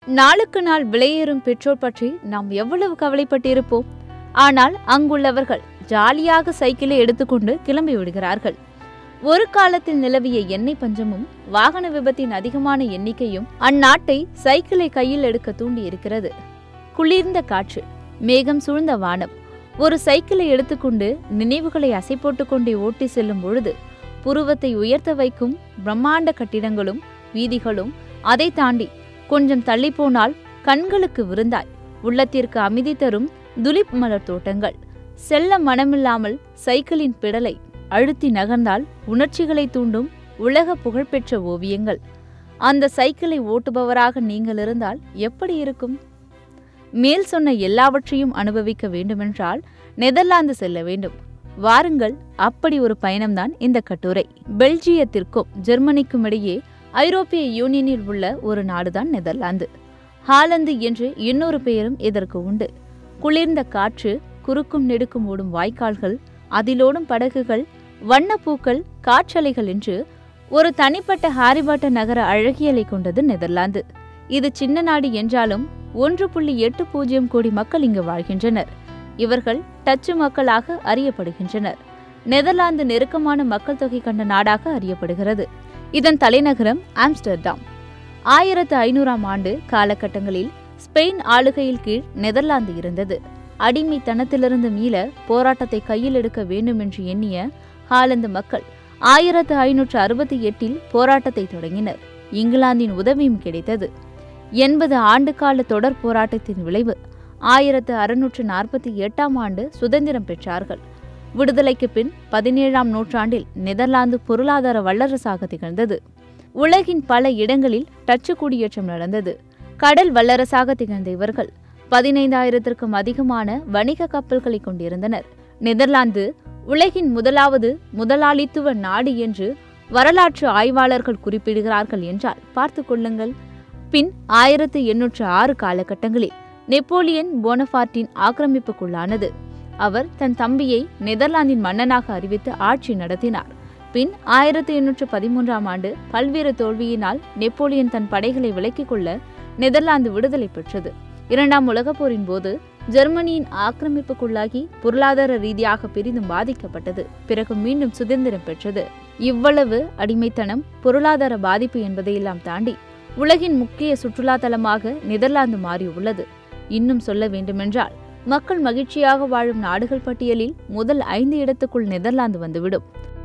நாளுக்கு நாள் விலையேறும் பெட்ரோல் பற்றி நாம் எவ்வளவு கவலைப்பட்டிருப்போம் ஆனால் அங்குள்ளவர்கள் ஜாலியாக சைக்கிளை எடுத்துக்கொண்டு கிளம்பி விடுகிறார்கள் ஒரு காலத்தில் நிலவிய எண்ணெய் பஞ்சமும் வாகன விபத்தின் அதிகமான எண்ணிக்கையும் அந்நாட்டை சைக்கிளை கையில் எடுக்க தூண்டியிருக்கிறது குளிர்ந்த காற்று மேகம் சூழ்ந்த வானம் ஒரு சைக்கிளை எடுத்துக்கொண்டு நினைவுகளை அசை போட்டுக்கொண்டே ஓட்டி செல்லும் பொழுது புருவத்தை உயர்த்த வைக்கும் பிரம்மாண்ட கட்டிடங்களும் வீதிகளும் அதை தாண்டி கொஞ்சம் தள்ளி போனால் கண்களுக்கு விருந்தாய் உள்ளத்திற்கு அமைதி தரும் துலிப் மலர் தோட்டங்கள் செல்ல மனமில்லாமல் சைக்கிளின் பிடலை அழுத்தி நகர்ந்தால் உணர்ச்சிகளை தூண்டும் உலக புகழ்பெற்ற ஓவியங்கள் அந்த சைக்கிளை ஓட்டுபவராக நீங்கள் இருந்தால் எப்படி இருக்கும் மேல் சொன்ன எல்லாவற்றையும் அனுபவிக்க வேண்டுமென்றால் நெதர்லாந்து செல்ல வேண்டும் வாருங்கள் அப்படி ஒரு பயணம்தான் இந்த கட்டுரை பெல்ஜியத்திற்கும் ஜெர்மனிக்கும் இடையே ஐரோப்பிய யூனியனில் உள்ள ஒரு நாடுதான் நெதர்லாந்து ஹாலந்து என்று இன்னொரு பெயரும் இதற்கு உண்டு குளிர்ந்த காற்று குறுக்கும் நெடுக்கும் ஓடும் வாய்க்கால்கள் அதிலோடும் படகுகள் வண்ணப்பூக்கள் காற்றலைகள் என்று ஒரு தனிப்பட்ட ஹாரிபாட்ட நகர அழகியலை கொண்டது நெதர்லாந்து இது சின்ன நாடு என்றாலும் ஒன்று புள்ளி எட்டு பூஜ்ஜியம் கோடி மக்கள் இங்கு வாழ்கின்றனர் இவர்கள் டச்சு மக்களாக அறியப்படுகின்றனர் நெதர்லாந்து நெருக்கமான மக்கள் தொகை கொண்ட நாடாக அறியப்படுகிறது இதன் தலைநகரம் ஆம்ஸ்டர்டாம் ஆயிரத்து ஐநூறாம் ஆண்டு காலகட்டங்களில் ஸ்பெயின் ஆளுகையில் கீழ் நெதர்லாந்து இருந்தது அடிமைத்தனத்திலிருந்து மீள போராட்டத்தை கையில் எடுக்க வேண்டும் என்று எண்ணிய ஹாலந்து மக்கள் ஆயிரத்து ஐநூற்று அறுபத்தி எட்டில் போராட்டத்தை தொடங்கினர் இங்கிலாந்தின் உதவியும் கிடைத்தது எண்பது ஆண்டுகால தொடர் போராட்டத்தின் விளைவு ஆயிரத்து அறுநூற்று நாற்பத்தி எட்டாம் ஆண்டு சுதந்திரம் பெற்றார்கள் விடுதலைக்கு பின் பதினேழாம் நூற்றாண்டில் நெதர்லாந்து பொருளாதார வல்லரசாக திகழ்ந்தது உலகின் பல இடங்களில் டச்சு குடியேற்றம் நடந்தது கடல் வல்லரசாக திகழ்ந்த இவர்கள் பதினைந்தாயிரத்திற்கும் அதிகமான வணிக கப்பல்களை கொண்டிருந்தனர் நெதர்லாந்து உலகின் முதலாவது முதலாளித்துவ நாடு என்று வரலாற்று ஆய்வாளர்கள் குறிப்பிடுகிறார்கள் என்றால் பார்த்து கொள்ளுங்கள் பின் ஆயிரத்து எண்ணூற்று ஆறு காலகட்டங்களில் நெப்போலியன் போனபார்ட்டின் ஆக்கிரமிப்புக்குள்ளானது அவர் தன் தம்பியை நெதர்லாந்தின் மன்னனாக அறிவித்து ஆட்சி நடத்தினார் பின் ஆயிரத்தி எண்ணூற்று பதிமூன்றாம் ஆண்டு பல்வேறு தோல்வியினால் நெப்போலியன் தன் படைகளை விலக்கிக் கொள்ள நெதர்லாந்து விடுதலை பெற்றது இரண்டாம் உலகப் போரின் போது ஜெர்மனியின் ஆக்கிரமிப்புக்குள்ளாகி பொருளாதார ரீதியாக பெரிதும் பாதிக்கப்பட்டது பிறகு மீண்டும் சுதந்திரம் பெற்றது இவ்வளவு அடிமைத்தனம் பொருளாதார பாதிப்பு என்பதையெல்லாம் தாண்டி உலகின் முக்கிய சுற்றுலா தலமாக நெதர்லாந்து மாறியுள்ளது இன்னும் சொல்ல வேண்டுமென்றால் மக்கள் மகிழ்ச்சியாக வாழும் நாடுகள் பட்டியலில் முதல் ஐந்து இடத்துக்குள் நெதர்லாந்து வந்துவிடும்